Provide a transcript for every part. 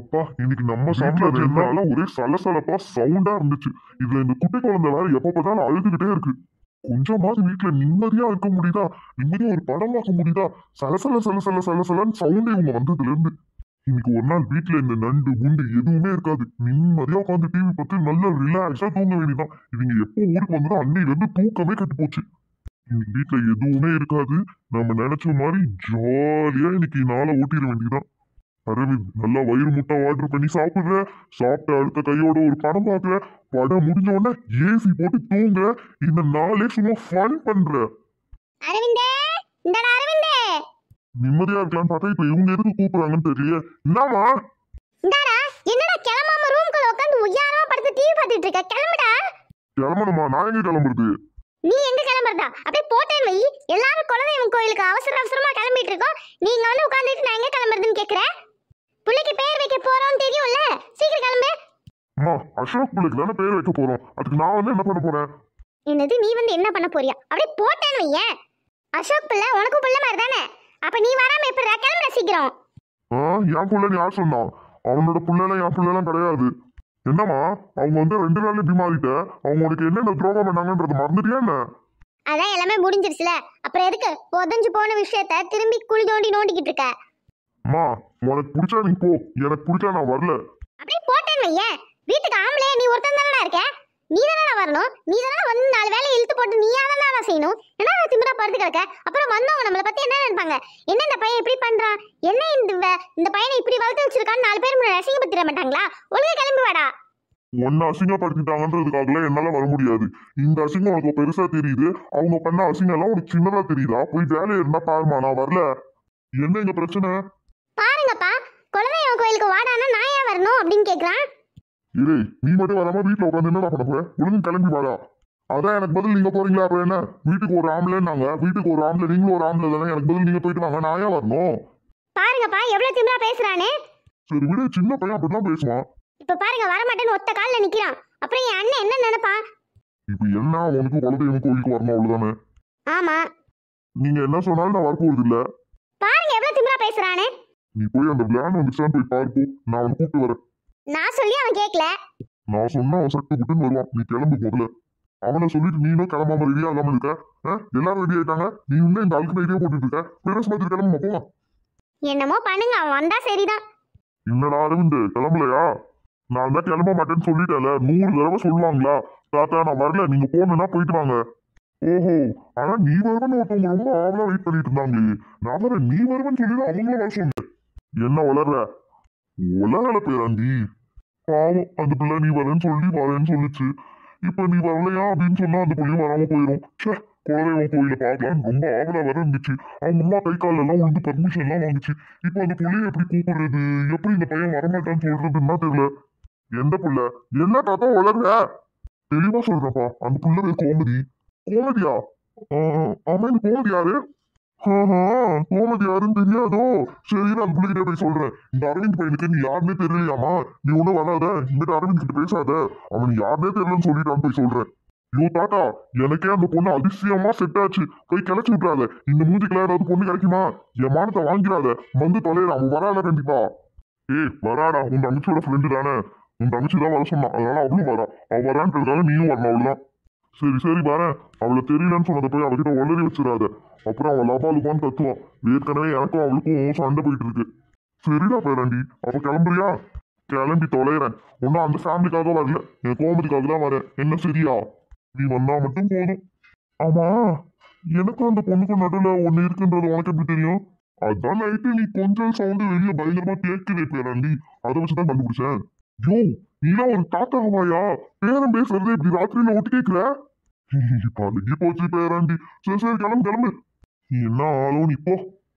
அப்பா இன்னைக்கு நம்ம சாப்பிட ரெண்டு நாளா ஒரே சலசலப்பா சவுண்டா இருந்துச்சு இதுல இந்த குட்டி குழந்தை வேற எப்ப பார்த்தாலும் அழுதுகிட்டே இருக்கு கொஞ்சமாவது வீட்டுல நிம்மதியா இருக்க முடியுதா நிம்மதியா ஒரு படம் பார்க்க முடியுதா சலசல சலசல சலசலன்னு சவுண்டே இவங்க வந்ததுல இருந்து இன்னைக்கு ஒரு நாள் வீட்டுல இந்த நண்டு குண்டு எதுவுமே இருக்காது நிம்மதியா உட்காந்து டிவி பார்த்து நல்லா ரிலாக்ஸா தூங்க வேண்டியதான் இவங்க எப்போ ஊருக்கு வந்ததோ அன்னையில இருந்து தூக்கமே கெட்டு போச்சு இன்னைக்கு வீட்டுல எதுவுமே இருக்காது நம்ம நினைச்ச மாதிரி ஜாலியா இன்னைக்கு நாளை ஓட்டிட வேண்டியதான் அரவிந்த் நல்லா வயிறு முட்டை ஆர்டர் பண்ணி சாப்பிடுற சாப்பிட்ட அடுத்த கையோட ஒரு படம் பார்க்குற படம் முடிஞ்ச உடனே ஏசி போட்டு தூங்குற இந்த நாளே சும்மா ஃபன் பண்ற அரவிந்தே இந்தடா அரவிந்தே நிம்மதியா இருக்கலாம்னு பார்த்தா இப்ப இவங்க எதுக்கு கூப்பிடுறாங்கன்னு தெரியல என்னமா இந்தாடா என்னடா கிளம்பாம ரூம்குள்ள உட்காந்து உய்யாரமா படுத்து டிவி பார்த்துட்டு இருக்க கிளம்புடா கிளம்பணுமா நான் எங்க கிளம்புறது நீ எங்க கிளம்புறதா அப்படியே போட்டேன் வை எல்லாரும் குலதெய்வம் கோயிலுக்கு அவசர அவசரமா கிளம்பிட்டு இருக்கோம் நீங்க வந்து உட்காந்துட்டு நான் எங்க கிளம்புறதுன்னு கேக்குற பிள்ளைக்கு பேர் வைக்க போறோம்னு தெரியும்ல சீக்கிரம் கிளம்பு அம்மா அசோக் பிள்ளைக்கு தானே பேர் வைக்க போறோம் அதுக்கு நான் வந்து என்ன பண்ண போறேன் என்னது நீ வந்து என்ன பண்ண போறியா அப்படியே போட்டேன்னு வையேன் அசோக் பிள்ளை உனக்கும் பிள்ளை மாதிரி தானே அப்ப நீ வராம எப்படிடா கிளம்புற சீக்கிரம் ஆ என் பிள்ளைன்னு யார் சொன்னா அவனோட பிள்ளைலாம் என் பிள்ளைலாம் கிடையாது என்னம்மா அவங்க வந்து ரெண்டு நாள்ல இப்படி மாறிட்ட அவங்க உனக்கு என்னென்ன துரோகம் பண்ணாங்கன்றது மறந்துட்டியா என்ன அதான் எல்லாமே முடிஞ்சிருச்சுல அப்புறம் எதுக்கு புதஞ்சு போன விஷயத்த திரும்பி குழி தோண்டி நோண்டிக்கிட்டு இருக்க அம்மா உனக்கு பிடிச்சா நீ போ எனக்கு பிடிச்சா நான் வரல அப்படியே போட்டேன்னு வையேன் வீட்டுக்கு ஆம்பளை நீ ஒருத்தன் தானடா இருக்க நீ தானடா வரணும் நீ தானே வந்து நாலு வேலையை இழுத்து போட்டு நீயா தானடா செய்யணும் என்ன திமிரா படுத்து கிடக்க அப்புறம் வந்தவங்க நம்மளை பத்தி என்ன நினைப்பாங்க என்ன இந்த பையன் இப்படி பண்றான் என்ன இந்த வ- இந்த பையனை இப்படி வளர்த்து வச்சிருக்கான்னு நாலு பேர் முன்னாடி அசிங்கப்படுத்திட மாட்டாங்களா ஒழுங்கா கிளம்பி வாடா உன்னை அசிங்கப்படுத்திட்டாங்கன்றதுக்காகலாம் என்னால வர முடியாது இந்த அசிங்கம் உனக்கு பெருசா தெரியுது அவங்க பண்ண அசிங்கம் எல்லாம் உனக்கு சின்னதா தெரியுதா போய் வேலையை இருந்தா பாருமா நான் வரல என்ன இங்க பிரச்சனை பாருங்கப்பா குலதெய்வம் கோயிலுக்கு வாடான்னா நான் ஏன் வரணும் அப்படின்னு கேக்குறான் இரு நீ மட்டும் வராம வீட்டுல உட்காந்து என்ன பண்ண போற ஒழுங்கு கிளம்பி வாடா அதான் எனக்கு பதில் நீங்க போறீங்களா அப்புறம் என்ன வீட்டுக்கு ஒரு ஆம்பளைன்னாங்க வீட்டுக்கு ஒரு ஆம்பளை நீங்களும் ஒரு ஆம்பளை தானே எனக்கு பதில் நீங்க போயிட்டு வாங்க நான் ஏன் வரணும் பாருங்கப்பா எவ்வளவு திமிரா பேசுறானே சரி விடு சின்ன பையன் அப்படிதான் பேசுவான் இப்ப பாருங்க வரமாட்டேன்னு ஒத்த கால்ல நிக்கிறான் அப்புறம் என் அண்ணன் என்ன நினைப்பான் இப்ப என்ன உனக்கு குலதெய்வம் கோயிலுக்கு வரணும் அவ்வளவுதானே ஆமா நீங்க என்ன சொன்னாலும் நான் வரப்போறது இல்ல பாருங்க எவ்வளவு திமிரா பேசுறானே நீ போய் அந்த பிளான் வந்துச்சான்னு போய் பார்ப்போ நான் அவனை கூப்பிட்டு வரேன் நான் சொல்லி அவன் கேட்கல நான் சொன்னா அவன் சட்டு புட்டுன்னு வருவான் நீ கிளம்பு முதல்ல அவனை சொல்லிட்டு நீனும் கிளம்பாம ரெடியா ஆகாம இருக்க ஆ? எல்லாரும் ரெடி ஆயிட்டாங்க நீ இன்னும் இந்த ஆளுக்கு ஐடியா போட்டுட்டு இருக்க பெருசு மாதிரி கிளம்புமா போலாம் என்னமோ பண்ணுங்க அவன் வந்தா சரிதான் என்னடா அரவிந்த் கிளம்பலையா நான் தான் கிளம்ப மாட்டேன்னு சொல்லிட்டேன்ல நூறு தடவை சொல்லுவாங்களா தாத்தா நான் வரல நீங்க போகணும்னா போயிட்டு வாங்க ஓஹோ ஆனா நீ வருவன்னு ஒருத்தவங்க ரொம்ப ஆவலா வெயிட் பண்ணிட்டு இருந்தாங்களே நான் வர நீ வருவன்னு சொல்லி தான் அவங்களும் வர சொன்னேன் என்ன வளர்ற உலகள பேராண்டி பாவம் அந்த பிள்ளை நீ வரேன்னு சொல்லி வரேன்னு சொல்லுச்சு இப்ப நீ வரலையா அப்படின்னு சொன்னா அந்த பிள்ளையும் வராம போயிடும் ச்சே குலதெய்வம் கோயில பார்க்கலான்னு ரொம்ப ஆவலா வர இருந்துச்சு அவங்க அம்மா கை கால் எல்லாம் உழுந்து பர்மிஷன் எல்லாம் வாங்குச்சு இப்போ அந்த புள்ளைய எப்படி கூப்பிடுறது எப்படி இந்த பையன் வரமாட்டான்னு சொல்றதுன்னா தெரியல எந்த புள்ள என்ன தாத்தா வளர்ற தெளிவா சொல்றப்பா அந்த புள்ள பேர் கோமதி கோமதியா ஆஹ், ஆமா இந்த கோமதி யாரு ஆஹா, கோமதி யாருன்னு தெரியாதோ சரி நான் அந்த பிள்ளைகிட்ட போய் சொல்றேன் இந்த அரவிந்த் பையனுக்கு நீ யாருன்னே தெரியலையாமா நீ ஒண்ணும் வராத இந்த அரவிந்த் கிட்ட பேசாத அவன் யாருன்னே தெரியலன்னு சொல்லிட்டான்னு போய் சொல்றேன் ஐயோ தாத்தா எனக்கே அந்த பொண்ணு அதிசயமா செட் ஆச்சு போய் கிளச்சி விட்டுறாத இந்த மூஞ்சிக்கெல்லாம் ஏதாவது பொண்ணு கிடைக்குமா என் மானத்தை வாங்கிடாத வந்து தொலைற அவன் வராத கண்டிப்பா ஏய் வராடா உன் தங்கச்சியோட ஃப்ரெண்டு தானே உன் தங்கச்சி தான் வர சொன்னான் அதனால அவளும் வரா அவ வரான்றதுக்காக நீயும் வரணும் அவ்வளவுதான் சரி சரி வரேன் அவளை தெரியலன்னு சொன்னதை போய் அவகிட்ட உளறி வச்சிடாத அப்புறம் அவன் லபாலுப்பான்னு கத்துவான் ஏற்கனவே எனக்கும் அவளுக்கும் சண்டை போயிட்டு இருக்கு சரிடா பேராண்டி அப்ப கிளம்புறியா கிளம்பி தொலைறேன் ஒன்னும் அந்த ஃபேமிலிக்காக வரல என் கோமதிக்காக தான் வரேன் என்ன சரியா நீ வந்தா மட்டும் போதும் ஆமா எனக்கும் அந்த பொண்ணுக்கும் நடுவுல ஒண்ணு இருக்குன்றது உனக்கு எப்படி தெரியும் அதான் நைட்டு நீ கொஞ்சம் சவுண்டு வெளியே பயங்கரமா கேட்குதே பேராண்டி அதை வச்சுதான் கண்டுபிடிச்சேன் யோ நீலாம் ஒரு தாத்தாவாயா பேரம் பேசுறது இப்படி ராத்திரியில ஒட்டு கேட்கிற பழகி போச்சு பேராண்டி சரி சரி கிளம்பு கிளம்பு நீ என்ன ஆளும் நீ போ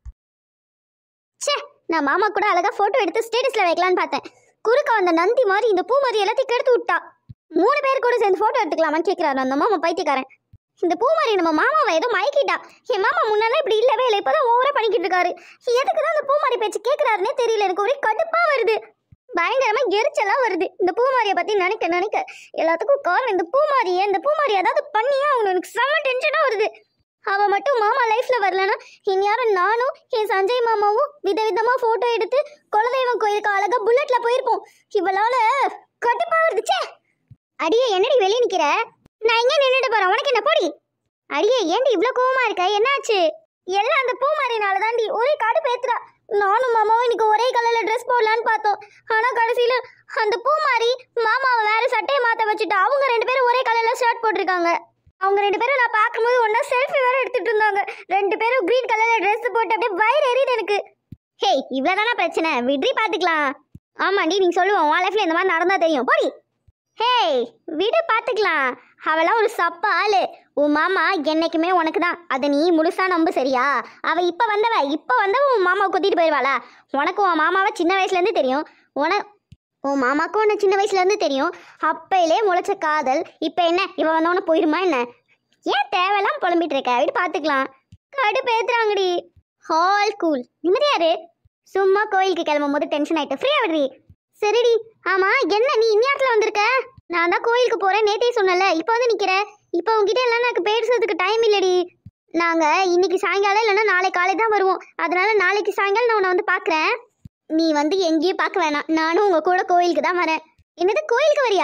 ச்சே நான் மாமா கூட அழகா போட்டோ எடுத்து ஸ்டேட்டஸ்ல வைக்கலான்னு பார்த்தேன் குறுக்க வந்த நந்தி மாதிரி இந்த பூ மாதிரி எல்லாத்தையும் கெடுத்து விட்டா மூணு பேர் கூட சேர்ந்து போட்டோ எடுத்துக்கலாமான்னு கேட்கிறாரு அந்த மாமா பைத்தியக்காரன் இந்த பூ மாதிரி நம்ம மாமாவை ஏதோ மயக்கிட்டா என் மாமா முன்னெல்லாம் இப்படி இல்லவே இல்லை இப்பதான் ஓவரா பண்ணிக்கிட்டு இருக்காரு எதுக்கு தான் அந்த பூ மாதிரி பேச்சு கேட்கிறாருன்னே தெரியல எனக்கு ஒரே கடுப்பா வருது பயங்கரமா எரிச்சலா வருது இந்த பூமாரியை பத்தி நினைக்க நினைக்க எல்லாத்துக்கும் காரணம் இந்த பூமாரியை இந்த பூமாரி ஏதாவது பண்ணியே அவங்க எனக்கு செம்ம டென்ஷனா வருது அவ மட்டும் மாமா லைஃப்ல வரலனா இந்நேரம் நானும் என் சஞ்சய் மாமாவும் விதவிதமா போட்டோ எடுத்து குலதெய்வம் கோயிலுக்கு அழகா புல்லட்ல போயிருப்போம் இவளால கடுப்பா வருதுச்சே அடியே என்னடி வெளியே நிக்கிற நான் இங்க நின்னுட்டு போறேன் உனக்கு என்ன போடி அடியே ஏன்டி இவ்ளோ கோவமா இருக்க என்னாச்சு எல்லாம் அந்த பூமாரினால தாண்டி ஒரே கடுப்பு ஏத்துறா நானும் மாமாவும் இன்னைக்கு ஒரே கலர்ல ட்ரெஸ் போடலான்னு பார்த்தோம் ஆனா கடைசியில அந்த பூமாரி மாமாவை வேற சட்டையை மாத்த வச்சுட்டு அவங்க ரெண்டு பேரும் ஒரே கலர்ல ஷர்ட் போட்டிருக்காங்க அவங்க ரெண்டு பேரும் நான் பார்க்கும்போது ஒண்ணா செல்ஃபி வேற எடுத்துட்டு இருந்தாங்க ரெண்டு பேரும் கிரீன் கலர்ல Dress போட்டு அப்படியே வயிறு எரியுது எனக்கு ஹேய் இவ்வளவுதானா பிரச்சனை விட்ரி பாத்துக்கலாம் ஆமாண்டி நீங்க சொல்லுவோம் உன் லைஃப்ல இந்த மாதிரி நடந்தா தெரியும் போடி ஹேய் விடு பாத்துக்கலாம் அவளாம் ஒரு சப்ப ஆளு உன் மாமா என்னைக்குமே உனக்கு தான் அதை நீ முழுசா நம்பு சரியா அவ இப்ப வந்தவ இப்ப வந்தவ உன் மாமாவை கொத்திட்டு போயிடுவாளா உனக்கு உன் மாமாவை சின்ன வயசுல இருந்து தெரியும் உன உன் மாமாக்கும் உன்னை சின்ன வயசுல இருந்து தெரியும் அப்பையிலே முளைச்ச காதல் இப்ப என்ன இவ வந்தவன போயிருமா என்ன ஏன் தேவையெல்லாம் புலம்பிட்டு இருக்க விடு பாத்துக்கலாம் கடு பேத்துறாங்கடி ஹால் கூல் நிம்மதியாரு சும்மா கோயிலுக்கு கிளம்பும் போது டென்ஷன் ஆயிட்டு ஃப்ரீயா விடுறி சரிடி ஆமா என்ன நீ இந்நேரத்துல வந்திருக்க நான் தான் கோயிலுக்கு போறேன் நேத்தே சொன்னல இப்போ வந்து நிக்கிற இப்போ உன்கிட்ட எல்லாம் எனக்கு பேசுறதுக்கு டைம் இல்லடி நாங்க இன்னைக்கு சாயங்காலம் இல்லைன்னா நாளை காலை தான் வருவோம் அதனால நாளைக்கு சாயங்காலம் நான் உன்னை வந்து பாக்குறேன் நீ வந்து எங்கேயும் பார்க்க வேணாம் நானும் உங்க கூட கோயிலுக்கு தான் வரேன் என்னது கோயிலுக்கு வரியா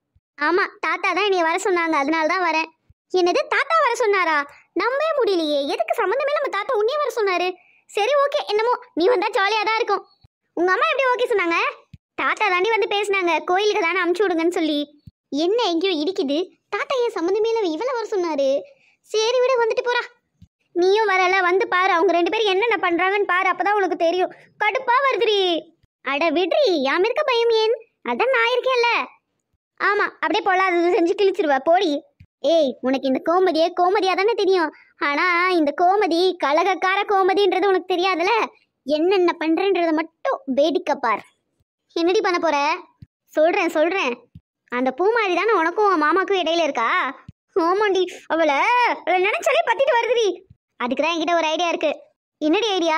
ஆமா தாத்தா தான் என்னைய வர சொன்னாங்க அதனால தான் வரேன் என்னது தாத்தா வர சொன்னாரா நம்பவே முடியலையே எதுக்கு சம்மந்தமே நம்ம தாத்தா உன்னையே வர சொன்னாரு சரி ஓகே என்னமோ நீ வந்தா ஜாலியா தான் இருக்கும் உங்க அம்மா எப்படி ஓகே சொன்னாங்க தாத்தா தாண்டி வந்து பேசினாங்க கோயிலுக்கு தானே அமுச்சு விடுங்கன்னு சொல்லி என்ன எங்கேயோ இடிக்குது தாத்தா ஏன் சம்மந்தமே இல்லை இவ்வளவு வர சொன்னாரு சரி விட வந்துட்டு போறா நீயும் வரல வந்து பாரு அவங்க ரெண்டு பேரும் என்னென்ன பண்றாங்கன்னு பாரு அப்பதான் உனக்கு தெரியும் கடுப்பா வருதுடி அட விட்ரி யாம் இருக்க பயம் ஏன் அதான் நான் இருக்கேன்ல ஆமா அப்படியே பொல்லாதது செஞ்சு கிழிச்சிருவா போடி ஏய் உனக்கு இந்த கோமதியே கோமதியா தானே தெரியும் ஆனா இந்த கோமதி கலகக்கார கோமதின்றது உனக்கு தெரியாதுல என்னென்ன பண்றேன்றத மட்டும் வேடிக்கை பார் என்னடி பண்ண போற சொல்றேன் சொல்றேன் அந்த பூமாரி தானே உனக்கும் உன் மாமாக்கும் இடையில இருக்கா ஆமாண்டி அவளை அவளை நினைச்சாலே பத்திட்டு வருதுடி அதுக்கு தான் என்கிட்ட ஒரு ஐடியா இருக்கு என்னடி ஐடியா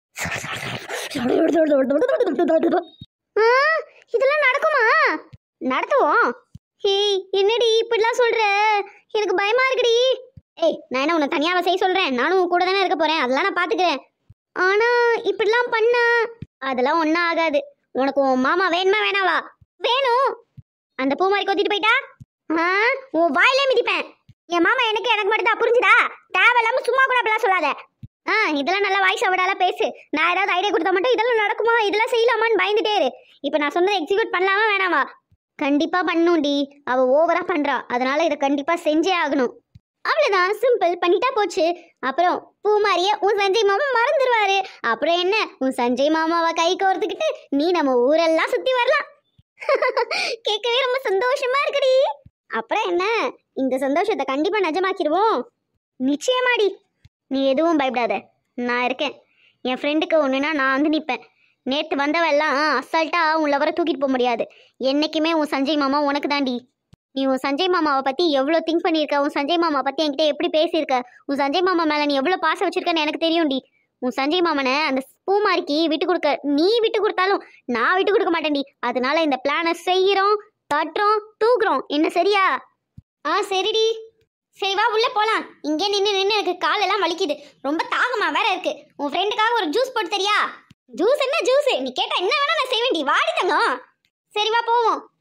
ஆ, இதெல்லாம் நடக்குமா நடத்துவோம் ஏய் என்னடி இப்படிலாம் சொல்ற எனக்கு பயமா இருக்குடி ஏய் நான் என்ன உன்னை தனியாவ செய்ய சொல்றேன் நானும் உன் கூட தானே இருக்க போறேன் அதெல்லாம் நான் பாத்துக்கிறேன் ஆனா இப்படிலாம் பண்ணா அதெல்லாம் ஒன்றும் ஆகாது உனக்கு உன் மாமா வேணுமா வேணாவா வேணும் அந்த பூமாரி கொத்திட்டு போயிட்டா ஆ உன் வாயிலே மிதிப்பேன் என் மாமா எனக்கு எனக்கு மட்டும் தான் புரிஞ்சுதா தேவையில்லாம சும்மா கூட அப்படிலாம் சொல்லாத ஆ இதெல்லாம் நல்லா வாய்ஸ் அவடால பேசு நான் ஏதாவது ஐடியா கொடுத்தா மட்டும் இதெல்லாம் நடக்குமா இதெல்லாம் செய்யலாமான்னு பயந்துட்டே இரு இப்போ நான் சொன்னதை எக்ஸிக்யூட் பண்ணலாமா வேணாமா கண்டிப்பா பண்ணும்டி அவ ஓவரா பண்றா அதனால இதை கண்டிப்பா செஞ்சே ஆகணும் அவ்வளவுதான் சிம்பிள் பண்ணிட்டா போச்சு அப்புறம் பூமாரிய உன் சஞ்சய் மாமா மறந்துடுவாரு அப்புறம் என்ன உன் சஞ்சய் மாமாவை கை கோர்த்துக்கிட்டு நீ நம்ம ஊரெல்லாம் சுத்தி வரலாம் கேட்கவே ரொம்ப சந்தோஷமா இருக்குடி அப்புறம் என்ன இந்த சந்தோஷத்தை கண்டிப்பா நிஜமாக்கிடுவோம் நிச்சயமாடி நீ எதுவும் பயப்படாத நான் இருக்கேன் என் ஃப்ரெண்டுக்கு ஒன்றுனா நான் வந்து நிற்பேன் நேற்று வந்தவெல்லாம் அசால்ட்டாக உன் லவரை தூக்கிட்டு போக முடியாது என்னைக்குமே உன் சஞ்சய் மாமா உனக்கு தாண்டி நீ உன் சஞ்சய் மாமாவை பற்றி எவ்வளோ திங்க் பண்ணியிருக்க உன் சஞ்சய் மாமா பற்றி என்கிட்ட எப்படி பேசியிருக்க உன் சஞ்சய் மாமா மேலே நீ எவ்வளோ பாசம் வச்சிருக்கன்னு எனக்கு தெரியும்டி உன் சஞ்சய் மாமனை அந்த பூமாரிக்கு விட்டு கொடுக்க நீ விட்டு கொடுத்தாலும் நான் விட்டு கொடுக்க மாட்டேன்டி அதனால இந்த பிளானை செய்கிறோம் தட்டுறோம் தூக்குறோம் என்ன சரியா ஆ சரிடி சரி வா உள்ள போலாம் இங்கே நின்று நின்று எனக்கு காலெல்லாம் வலிக்குது ரொம்ப தாகமா வேற இருக்கு உன் ஃப்ரெண்டுக்காக ஒரு ஜூஸ் போட்டு தெரியா ஜூஸ் என்ன ஜூஸ் நீ கேட்டா என்ன வேணா நான் செய்வேன்டி வாடி தங்கம் சரி வா போவோம்